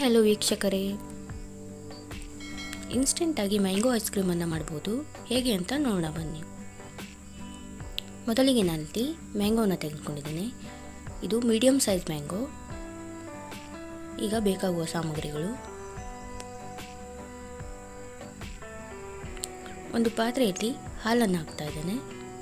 hello ವೀಕ್ಷಕರೇ ಇನ್ಸ್ಟೆಂಟಾಗಿ mango ice ಕ್ರೀಮನ್ನು ಮಾಡ್ಬೋದು ಹೇಗೆ ಅಂತ ನೋಡೋಣ ಬನ್ನಿ ಮೊದಲಿಗೆ ನಾನಿಲ್ಲಿ ಮ್ಯಾಂಗೋನ ತೆಗೆದುಕೊಂಡಿದ್ದೇನೆ ಇದು ಮೀಡಿಯಮ್ ಸೈಜ್ ಮ್ಯಾಂಗೋ ಈಗ ಬೇಕಾಗುವ ಸಾಮಗ್ರಿಗಳು ಒಂದು ಪಾತ್ರೆಯಲ್ಲಿ ಹಾಲನ್ನು ಹಾಕ್ತಾ ಇದ್ದೇನೆ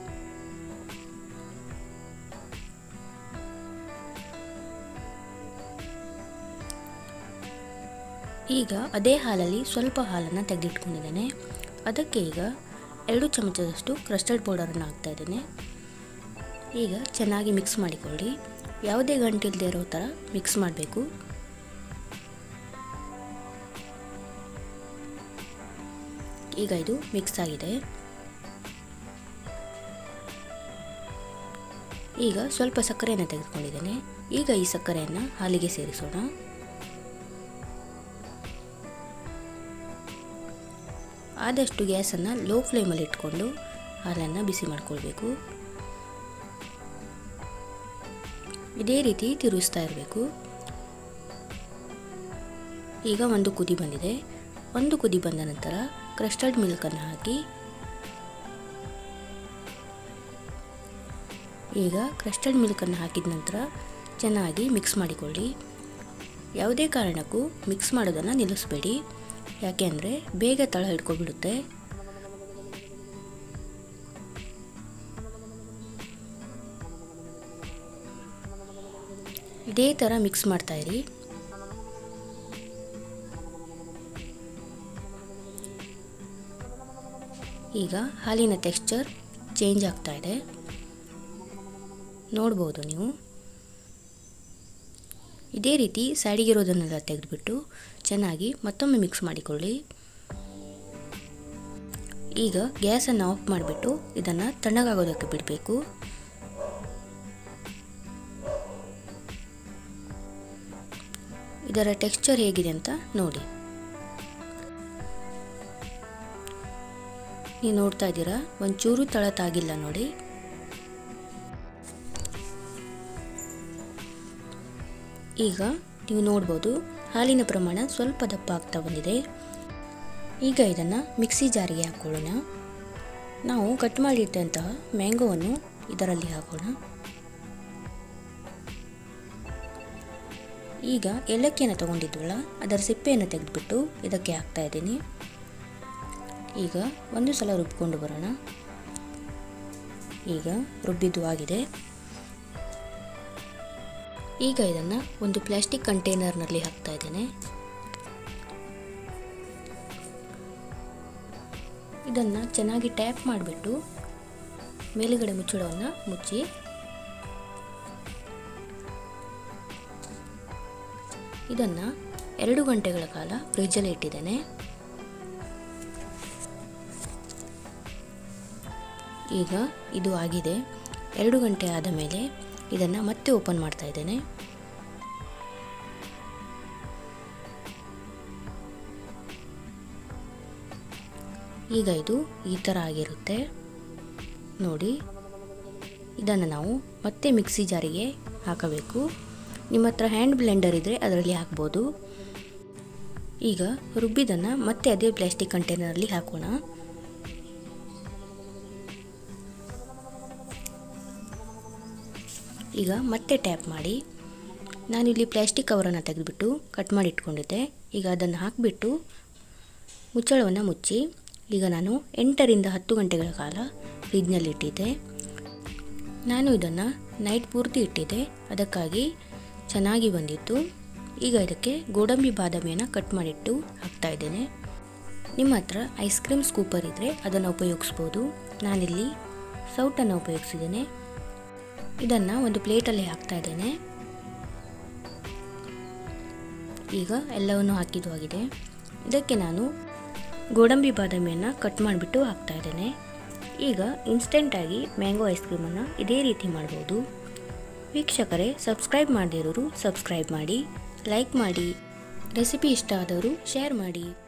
ಈಗ ಅದೇ ಹಾಲಲ್ಲಿ ಸ್ವಲ್ಪ ಹಾಲನ್ನು ತೆಗೆದಿಟ್ಕೊಂಡಿದ್ದೇನೆ ಅದಕ್ಕೆ ಈಗ ಎರಡು ಚಮಚದಷ್ಟು ಕ್ರಸ್ಟರ್ಡ್ ಪೌಡರನ್ನು ಹಾಕ್ತಾ ಇದ್ದೇನೆ ಈಗ ಚೆನ್ನಾಗಿ ಮಿಕ್ಸ್ ಮಾಡಿಕೊಳ್ಳಿ ಯಾವುದೇ ಗಂಟಿಲ್ಲದೆ ಇರೋ ಥರ ಮಿಕ್ಸ್ ಮಾಡಬೇಕು ಈಗ ಇದು ಮಿಕ್ಸ್ ಆಗಿದೆ ಈಗ ಸ್ವಲ್ಪ ಸಕ್ಕರೆಯನ್ನು ತೆಗೆದುಕೊಂಡಿದ್ದೇನೆ ಈಗ ಈ ಸಕ್ಕರೆಯನ್ನು ಹಾಲಿಗೆ ಸೇರಿಸೋಣ ಆದಷ್ಟು ಗ್ಯಾಸನ್ನು ಲೋ ಫ್ಲೇಮಲ್ಲಿ ಇಟ್ಕೊಂಡು ಹಾಲನ್ನು ಬಿಸಿ ಮಾಡಿಕೊಳ್ಬೇಕು ಇದೇ ರೀತಿ ತಿರುಗಿಸ್ತಾ ಇರಬೇಕು ಈಗ ಒಂದು ಕುದಿ ಬಂದಿದೆ ಒಂದು ಕುದಿ ಬಂದ ನಂತರ ಕ್ರಸ್ಟರ್ಡ್ ಮಿಲ್ಕನ್ನು ಹಾಕಿ ಈಗ ಕ್ರಸ್ಟರ್ಡ್ ಮಿಲ್ಕನ್ನು ಹಾಕಿದ ನಂತರ ಚೆನ್ನಾಗಿ ಮಿಕ್ಸ್ ಮಾಡಿಕೊಳ್ಳಿ ಯಾವುದೇ ಕಾರಣಕ್ಕೂ ಮಿಕ್ಸ್ ಮಾಡೋದನ್ನು ನಿಲ್ಲಿಸಬೇಡಿ ಯಾಕೆ ಅಂದರೆ ಬೇಗ ತಳ ಹಿಡ್ಕೊಬಿಡುತ್ತೆ ಇದೇ ಥರ ಮಿಕ್ಸ್ ಮಾಡ್ತಾ ಇರಿ ಈಗ ಹಾಲಿನ ಟೆಕ್ಸ್ಚರ್ ಚೇಂಜ್ ಆಗ್ತಾ ಇದೆ ನೋಡ್ಬೋದು ನೀವು ಇದೇ ರೀತಿ ಸೈಡಿಗಿರೋದನ್ನೆಲ್ಲ ತೆಗೆದುಬಿಟ್ಟು ಚೆನ್ನಾಗಿ ಮತ್ತೊಮ್ಮೆ ಮಿಕ್ಸ್ ಮಾಡಿಕೊಳ್ಳಿ ಈಗ ಗ್ಯಾಸನ್ನು ಆಫ್ ಮಾಡಿಬಿಟ್ಟು ಇದನ್ನು ತಣ್ಣಗಾಗೋದಕ್ಕೆ ಬಿಡಬೇಕು ಇದರ ಟೆಕ್ಸ್ಚರ್ ಹೇಗಿದೆ ಅಂತ ನೋಡಿ ನೀವು ನೋಡ್ತಾ ಇದ್ದೀರಾ ಒಂಚೂರು ತಳತಾಗಿಲ್ಲ ನೋಡಿ ಈಗ ನೀವು ನೋಡ್ಬೋದು ಹಾಲಿನ ಪ್ರಮಾಣ ಸ್ವಲ್ಪ ದಪ್ಪ ಆಗ್ತಾ ಬಂದಿದೆ ಈಗ ಇದನ್ನು ಮಿಕ್ಸಿ ಜಾರಿಗೆ ಹಾಕೊಳ್ಳೋಣ ನಾವು ಕಟ್ ಮಾಡಿಟ್ಟಂತಹ ಮ್ಯಾಂಗೋವನ್ನು ಇದರಲ್ಲಿ ಹಾಕೋಣ ಈಗ ಏಲಕ್ಕಿಯನ್ನು ತಗೊಂಡಿದ್ವಲ್ಲ ಅದರ ಸಿಪ್ಪೆಯನ್ನು ತೆಗೆದುಬಿಟ್ಟು ಇದಕ್ಕೆ ಹಾಕ್ತಾ ಇದ್ದೀನಿ ಈಗ ಒಂದು ಸಲ ರುಬ್ಕೊಂಡು ಬರೋಣ ಈಗ ರುಬ್ಬಿದ್ದು ಆಗಿದೆ ಈಗ ಇದನ್ನು ಒಂದು ಪ್ಲಾಸ್ಟಿಕ್ ಕಂಟೈನರ್ನಲ್ಲಿ ಹಾಕ್ತಾ ಇದ್ದೇನೆ ಇದನ್ನು ಚೆನ್ನಾಗಿ ಟ್ಯಾಪ್ ಮಾಡಿಬಿಟ್ಟು ಮೇಲುಗಡೆ ಮುಚ್ಚಳವನ್ನು ಮುಚ್ಚಿ ಇದನ್ನು ಎರಡು ಗಂಟೆಗಳ ಕಾಲ ಫ್ರಿಜ್ಜಲ್ಲಿ ಇಟ್ಟಿದ್ದೇನೆ ಈಗ ಇದು ಆಗಿದೆ ಎರಡು ಗಂಟೆ ಆದ ಮೇಲೆ ಇದನ್ನು ಮತ್ತೆ ಓಪನ್ ಮಾಡ್ತಾ ಇದ್ದೇನೆ ಈಗ ಇದು ಈ ಥರ ಆಗಿರುತ್ತೆ ನೋಡಿ ಇದನ್ನು ನಾವು ಮತ್ತೆ ಮಿಕ್ಸಿ ಜಾರಿಗೆ ಹಾಕಬೇಕು ನಿಮ್ಮ ಹತ್ರ ಹ್ಯಾಂಡ್ ಬ್ಲೆಂಡರ್ ಇದ್ದರೆ ಅದರಲ್ಲಿ ಹಾಕ್ಬೋದು ಈಗ ರುಬ್ಬಿದನ್ನು ಮತ್ತೆ ಅದೇ ಪ್ಲಾಸ್ಟಿಕ್ ಕಂಟೈನರಲ್ಲಿ ಹಾಕೋಣ ಈಗ ಮತ್ತೆ ಟ್ಯಾಪ್ ಮಾಡಿ ನಾನಿಲ್ಲಿ ಪ್ಲಾಸ್ಟಿಕ್ ಕವರನ್ನು ತೆಗೆದುಬಿಟ್ಟು ಕಟ್ ಮಾಡಿ ಇಟ್ಕೊಂಡಿದ್ದೆ ಈಗ ಅದನ್ನು ಹಾಕಿಬಿಟ್ಟು ಮುಚ್ಚಳವನ್ನು ಮುಚ್ಚಿ ಈಗ ನಾನು ಎಂಟರಿಂದ ಹತ್ತು ಗಂಟೆಗಳ ಕಾಲ ಫ್ರಿಜ್ನಲ್ಲಿ ಇಟ್ಟಿದ್ದೆ ನಾನು ಇದನ್ನು ನೈಟ್ ಪೂರ್ತಿ ಇಟ್ಟಿದ್ದೆ ಅದಕ್ಕಾಗಿ ಚೆನ್ನಾಗಿ ಬಂದಿತ್ತು ಈಗ ಇದಕ್ಕೆ ಗೋಡಂಬಿ ಬಾದಾಮಿಯನ್ನು ಕಟ್ ಮಾಡಿಟ್ಟು ಹಾಕ್ತಾ ಇದ್ದೇನೆ ನಿಮ್ಮ ಹತ್ರ ಐಸ್ ಕ್ರೀಮ್ ಸ್ಕೂಪರ್ ಇದ್ದರೆ ಅದನ್ನು ಉಪಯೋಗಿಸ್ಬೋದು ನಾನಿಲ್ಲಿ ಸೌಟನ್ನು ಉಪಯೋಗಿಸಿದ್ದೇನೆ ಇದನ್ನು ಒಂದು ಪ್ಲೇಟಲ್ಲಿ ಹಾಕ್ತಾ ಇದ್ದೇನೆ ಈಗ ಎಲ್ಲವನ್ನು ಹಾಕಿದ್ದು ಆಗಿದೆ ಇದಕ್ಕೆ ನಾನು ಗೋಡಂಬಿ ಬಾದಾಮಿಯನ್ನು ಕಟ್ ಮಾಡಿಬಿಟ್ಟು ಹಾಕ್ತಾ ಇದ್ದೇನೆ ಈಗ ಇನ್ಸ್ಟೆಂಟಾಗಿ ಮ್ಯಾಂಗೋ ಐಸ್ ಕ್ರೀಮನ್ನು ಇದೇ ರೀತಿ ಮಾಡ್ಬೋದು ವೀಕ್ಷಕರೇ ಸಬ್ಸ್ಕ್ರೈಬ್ ಮಾಡದಿರೋರು ಸಬ್ಸ್ಕ್ರೈಬ್ ಮಾಡಿ ಲೈಕ್ ಮಾಡಿ ರೆಸಿಪಿ ಇಷ್ಟ ಆದವರು ಶೇರ್ ಮಾಡಿ